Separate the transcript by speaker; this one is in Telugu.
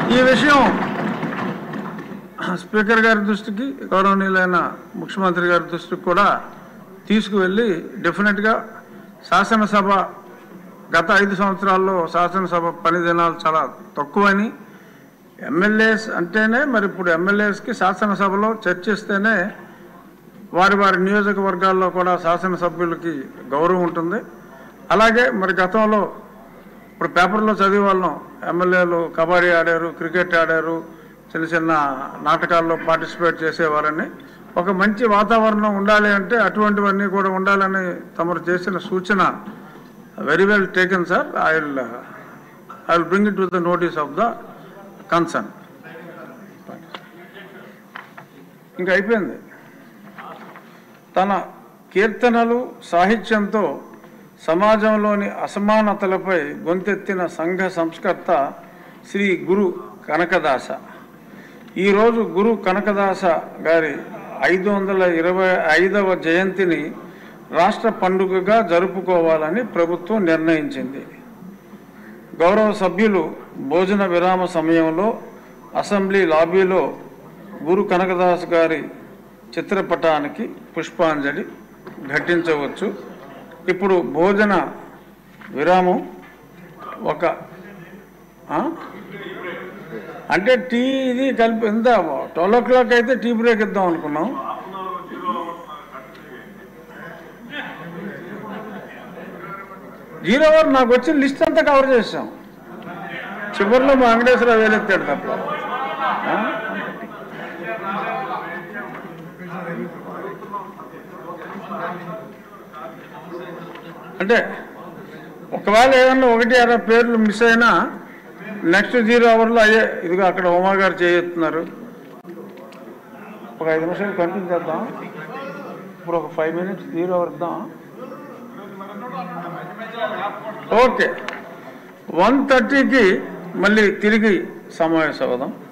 Speaker 1: ఈ విషయం స్పీకర్ గారి దృష్టికి గౌరవనీయులైన ముఖ్యమంత్రి గారి దృష్టికి కూడా తీసుకువెళ్ళి డెఫినెట్గా శాసనసభ గత ఐదు సంవత్సరాల్లో శాసనసభ పని దినాలు చాలా తక్కువని ఎమ్మెల్యేస్ అంటేనే మరి ఇప్పుడు ఎమ్మెల్యేస్కి శాసనసభలో చర్చిస్తేనే వారి వారి నియోజకవర్గాల్లో కూడా శాసనసభ్యులకి గౌరవం ఉంటుంది అలాగే మరి గతంలో ఇప్పుడు పేపర్లో చదివే వాళ్ళం ఎమ్మెల్యేలు కబడ్డీ ఆడారు క్రికెట్ ఆడారు చిన్న చిన్న నాటకాల్లో పార్టిసిపేట్ చేసేవారని ఒక మంచి వాతావరణం ఉండాలి అంటే అటువంటివన్నీ కూడా ఉండాలని తమరు చేసిన సూచన very well taken sir I will I will bring it to the notice of the concern ఇంకా అయిపోయింది తన కీర్తనలు సాహిత్యంతో సమాజంలోని అసమానతలపై గొంతెత్తిన సంఘ సంస్కర్త శ్రీ గురు కనకదాస ఈరోజు గురు కనకదాస గారి ఐదు వందల ఇరవై ఐదవ జయంతిని రాష్ట్ర పండుగగా జరుపుకోవాలని ప్రభుత్వం నిర్ణయించింది గౌరవ సభ్యులు భోజన విరామ సమయంలో అసెంబ్లీ లాబీలో గురు కనకదాస్ గారి చిత్రపటానికి పుష్పాంజలి ఘటించవచ్చు ఇప్పుడు భోజన విరామం ఒక ఆ? అంటే టీ ఇది కలిపి ఎంత ట్వెల్వ్ ఓ క్లాక్ అయితే టీ బ్రేక్ ఇద్దాం అనుకున్నాం జీరో అవర్ నాకు వచ్చిన లిస్ట్ అంతా కవర్ చేసాం చివరిలో మా వెంకటేశ్వరరావు వేలెత్తాడు తప్ప ఆ? అంటే ఒకవేళ ఏదన్నా ఒకటి అర పేర్లు మిస్ అయినా నెక్స్ట్ జీరో అవర్లో అయ్యే ఇదిగో అక్కడ ఉమా గారు చేస్తున్నారు ఒక ఐదు నిమిషాలు కంటిన్యూ చేద్దాం ఇప్పుడు ఒక ఫైవ్ మినిట్స్ జీరో అవర్ ఇద్దాం ఓకే వన్ థర్టీకి మళ్ళీ తిరిగి సమావేశం అవుదాం